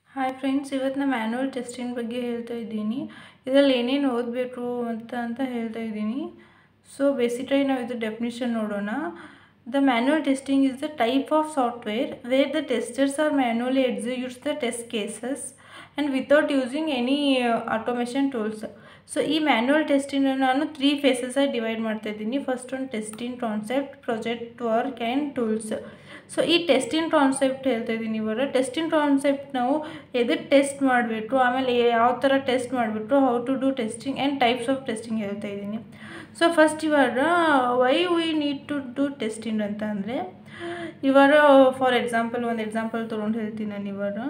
hi friends ಇವತ್ತು ನಾನು manual testing ಬಗ್ಗೆ ಹೇಳ್ತಾ ಇದ್ದೀನಿ ಇದರಲ್ಲಿ ಏನೇನು ಓದಬೇಕು ಅಂತ ಅಂತ ಹೇಳ್ತಾ ಇದ್ದೀನಿ ಸೊ ಬೇಸಿಕಲಿ ನಾವು ಇದು ಡೆಫಿನಿಷನ್ ನೋಡೋಣ the manual testing is the type of software where the testers are manually executes the test cases and without using any automation tools so ಈ ಮ್ಯಾನ್ಯುವಲ್ ಟೆಸ್ಟಿಂಗ್ ನಾನು ತ್ರೀ ಫೇಸಸಾಗಿ ಡಿವೈಡ್ ಮಾಡ್ತಾ ಇದ್ದೀನಿ first ಒಂದು testing concept project work and tools so ಈ testing concept ಹೇಳ್ತಾ ಇದ್ದೀನಿ ಇವಾಗ ಟೆಸ್ಟಿಂಗ್ ಕಾನ್ಸೆಪ್ಟ್ ನಾವು ಎದಕ್ಕೆ ಟೆಸ್ಟ್ ಮಾಡಬೇಕು ಆಮೇಲೆ ಯಾವ ಥರ ಟೆಸ್ಟ್ ಮಾಡಿಬಿಟ್ಟು how to do testing and types of testing ಹೇಳ್ತಾ ಇದ್ದೀನಿ ಸೊ ಫಸ್ಟ್ ಇವಾಗ why we need to do testing ಅಂತ ಅಂದರೆ ಇವಾಗ ಫಾರ್ ಎಕ್ಸಾಂಪಲ್ ಒಂದು ಎಕ್ಸಾಂಪಲ್ ತೊಗೊಂಡು ಹೇಳ್ತೀನಿ ನಾನು ಇವಾಗ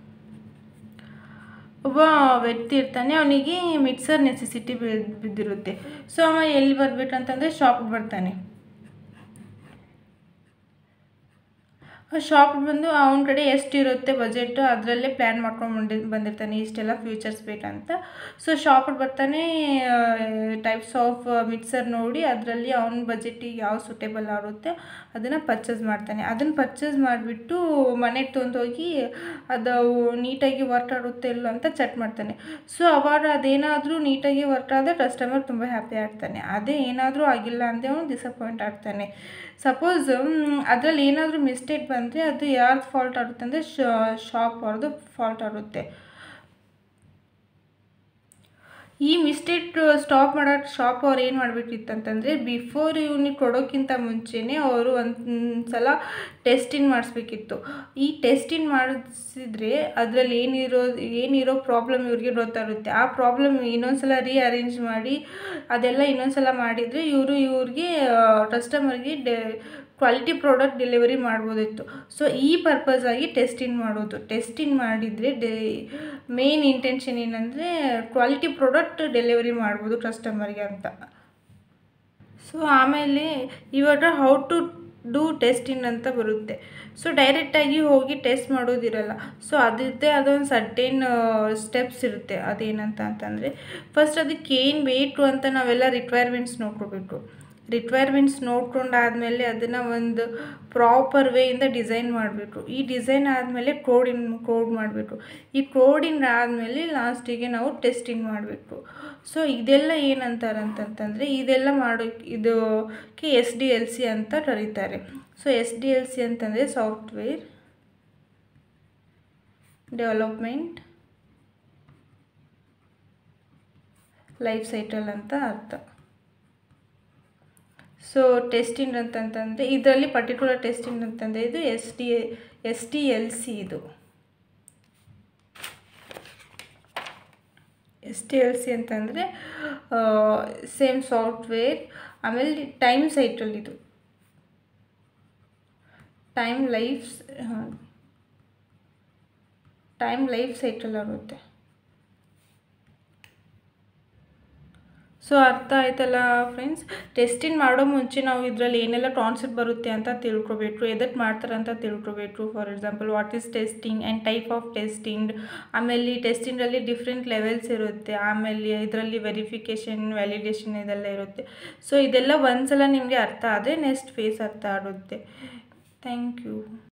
ಒಬ್ಬ ವ್ಯಕ್ತಿ ಇರ್ತಾನೆ ಅವನಿಗೆ ಮಿಕ್ಸರ್ ನೆಸೆಸಿಟಿ ಬಿದ್ದಿರುತ್ತೆ ಸೊ ಅವ ಎಲ್ಲಿ ಬರ್ಬೇಕಂತಂದರೆ ಶಾಪ್ಗೆ ಬರ್ತಾನೆ ಶಾಪ್ ಬಂದು ಅವನ ಕಡೆ ಎಷ್ಟು ಇರುತ್ತೆ ಬಜೆಟ್ ಅದರಲ್ಲೇ ಪ್ಲ್ಯಾನ್ ಮಾಡ್ಕೊಂಡು ಬಂದಿ ಬಂದಿರ್ತಾನೆ ಇಷ್ಟೆಲ್ಲ ಫ್ಯೂಚರ್ಸ್ ಬೇಕಂತ ಸೊ ಶಾಪಿಗೆ ಬರ್ತಾನೆ ಟೈಪ್ಸ್ ಆಫ್ ಮಿಕ್ಸರ್ ನೋಡಿ ಅದರಲ್ಲಿ ಅವನ ಬಜೆಟಿಗೆ ಯಾವ ಸೂಟೇಬಲ್ ಆಗುತ್ತೆ ಅದನ್ನು ಪರ್ಚೇಸ್ ಮಾಡ್ತಾನೆ ಅದನ್ನು ಪರ್ಚೇಸ್ ಮಾಡಿಬಿಟ್ಟು ಮನೆಗೆ ತೊಗೊಂಡೋಗಿ ಅದು ನೀಟಾಗಿ ವರ್ಕ್ ಆಗುತ್ತೆ ಇಲ್ಲ ಅಂತ ಚೆಕ್ ಮಾಡ್ತಾನೆ ಸೊ ಅವಾಗ ಅದೇನಾದರೂ ನೀಟಾಗಿ ವರ್ಕ್ ಆದರೆ ಕಸ್ಟಮರ್ ತುಂಬ ಹ್ಯಾಪಿ ಆಗ್ತಾನೆ ಅದೇ ಏನಾದರೂ ಆಗಿಲ್ಲ ಅಂದರೆ ಅವನು ಡಿಸಪಾಯಿಂಟ್ ಆಗ್ತಾನೆ ಸಪೋಸ್ ಅದರಲ್ಲಿ ಏನಾದರೂ ಮಿಸ್ಟೇಕ್ ಬಂದರೆ ಅದು ಯಾರ್ದು ಫಾಲ್ಟ್ ಆಗುತ್ತೆ ಅಂದರೆ ಶಾಪ್ ಅವ್ರದ್ದು ಫಾಲ್ಟ್ ಆಗುತ್ತೆ ಈ ಮಿಸ್ಟೇಕ್ ಸ್ಟಾಪ್ ಮಾಡೋಕ್ಕೆ ಶಾಪ್ ಅವ್ರು ಏನು ಮಾಡಬೇಕಿತ್ತಂತಂದರೆ ಬಿಫೋರ್ ಇವ್ನಿಗೆ ಕೊಡೋಕ್ಕಿಂತ ಮುಂಚೆನೇ ಅವರು ಒಂದು ಸಲ ಟೆಸ್ಟಿಂಗ್ ಮಾಡಿಸ್ಬೇಕಿತ್ತು ಈ ಟೆಸ್ಟಿಂಗ್ ಮಾಡಿಸಿದ್ರೆ ಅದರಲ್ಲಿ ಏನಿರೋ ಏನಿರೋ ಪ್ರಾಬ್ಲಮ್ ಇವ್ರಿಗೆ ಗೊತ್ತಾಗುತ್ತೆ ಆ ಪ್ರಾಬ್ಲಮ್ ಇನ್ನೊಂದು ಸಲ ರೀಅರೇಂಜ್ ಮಾಡಿ ಅದೆಲ್ಲ ಇನ್ನೊಂದು ಸಲ ಮಾಡಿದರೆ ಇವರು ಇವ್ರಿಗೆ ಕಸ್ಟಮರ್ಗೆ ಡೆ ಕ್ವಾಲಿಟಿ ಪ್ರಾಡಕ್ಟ್ ಡೆಲಿವರಿ ಮಾಡ್ಬೋದಿತ್ತು ಸೊ ಈ ಪರ್ಪಸಾಗಿ ಟೆಸ್ಟಿಂಗ್ ಮಾಡೋದು ಟೆಸ್ಟಿಂಗ್ ಮಾಡಿದರೆ ಡೆ ಮೇನ್ ಇಂಟೆನ್ಷನ್ ಏನಂದರೆ ಕ್ವಾಲಿಟಿ ಪ್ರಾಡಕ್ಟ್ ಡೆಲಿವರಿ ಮಾಡ್ಬೋದು ಕಸ್ಟಮರ್ಗೆ ಅಂತ ಸೊ ಆಮೇಲೆ ಇವಾಗ ಹೌ ಟು ಡೂ ಟೆಸ್ಟಿಂಗ್ ಅಂತ ಬರುತ್ತೆ ಸೊ ಡೈರೆಕ್ಟಾಗಿ ಹೋಗಿ ಟೆಸ್ಟ್ ಮಾಡೋದಿರಲ್ಲ ಸೊ ಅದರದ್ದೇ ಅದೊಂದು ಸರ್ಟೇನ್ ಸ್ಟೆಪ್ಸ್ ಇರುತ್ತೆ ಅದೇನಂತ ಅಂತಂದರೆ ಫಸ್ಟ್ ಅದಕ್ಕೆ ಏನು ಬೇಕು ಅಂತ ನಾವೆಲ್ಲ ರಿಕ್ವೈರ್ಮೆಂಟ್ಸ್ ನೋಡ್ಕೋಬೇಕು ರಿಕ್ವೈರ್ಮೆಂಟ್ಸ್ ನೋಡ್ಕೊಂಡಾದಮೇಲೆ ಅದನ್ನು ಒಂದು ಪ್ರಾಪರ್ ವೇಯಿಂದ ಡಿಸೈನ್ ಮಾಡಬೇಕು ಈ ಡಿಸೈನ್ ಆದಮೇಲೆ ಕೋಡಿಂಗ್ ಕೋಡ್ ಮಾಡಬೇಕು ಈ ಕೋಡಿಂಗ್ ಆದಮೇಲೆ ಲಾಸ್ಟಿಗೆ ನಾವು ಟೆಸ್ಟಿಂಗ್ ಮಾಡಬೇಕು ಸೊ ಇದೆಲ್ಲ ಏನಂತಾರೆ ಅಂತಂತಂದರೆ ಇದೆಲ್ಲ ಮಾಡೋಕ್ಕೆ ಇದಕ್ಕೆ ಎಸ್ ಡಿ ಎಲ್ ಸಿ ಅಂತ ಕರೀತಾರೆ so S D L C ಅಂತಂದರೆ ಸಾಫ್ಟ್ವೇರ್ ಡೆವಲಪ್ಮೆಂಟ್ ಲೈಫ್ ಸೈಕಲ್ ಅಂತ ಅರ್ಥ ಸೊ ಟೆಸ್ಟಿಂಗ್ ಅಂತಂತಂದರೆ ಇದರಲ್ಲಿ ಪರ್ಟಿಕ್ಯುಲರ್ ಟೆಸ್ಟಿಂಗ್ ಅಂತಂದರೆ ಇದು S D S T L C ಇದು ಎಸ್ ಟಿ ಎಲ್ ಸಿ ಅಂತಂದರೆ ಸೇಮ್ ಸಾಫ್ಟ್ವೇರ್ ಆಮೇಲೆ ಟೈಮ್ ಸೈಕಲ್ ಇದು time life time life cycle ಆಗುತ್ತೆ ಸೊ ಅರ್ಥ ಆಯ್ತಲ್ಲ ಫ್ರೆಂಡ್ಸ್ ಟೆಸ್ಟಿಂಗ್ ಮಾಡೋ ಮುಂಚೆ ನಾವು ಇದರಲ್ಲಿ ಏನೆಲ್ಲ ಕಾನ್ಸೆಪ್ಟ್ ಬರುತ್ತೆ ಅಂತ ತಿಳ್ಕೊಬೇಕು ಎದಕ್ಕೆ ಮಾಡ್ತಾರೆ ಅಂತ ತಿಳ್ಕೊಬೇಕು for example what is testing and type of testing ಆಮೇಲೆ ಟೆಸ್ಟಿಂಗಲ್ಲಿ ಡಿಫ್ರೆಂಟ್ ಲೆವೆಲ್ಸ್ ಇರುತ್ತೆ ಆಮೇಲೆ ಇದರಲ್ಲಿ ವೆರಿಫಿಕೇಷನ್ ವ್ಯಾಲಿಡೇಷನ್ ಇದೆಲ್ಲ ಇರುತ್ತೆ ಸೊ ಇದೆಲ್ಲ ಒಂದ್ಸಲ ನಿಮಗೆ ಅರ್ಥ ಆದರೆ ನೆಕ್ಸ್ಟ್ ಫೇಸ್ ಅರ್ಥ ಆಗುತ್ತೆ ಥ್ಯಾಂಕ್ ಯು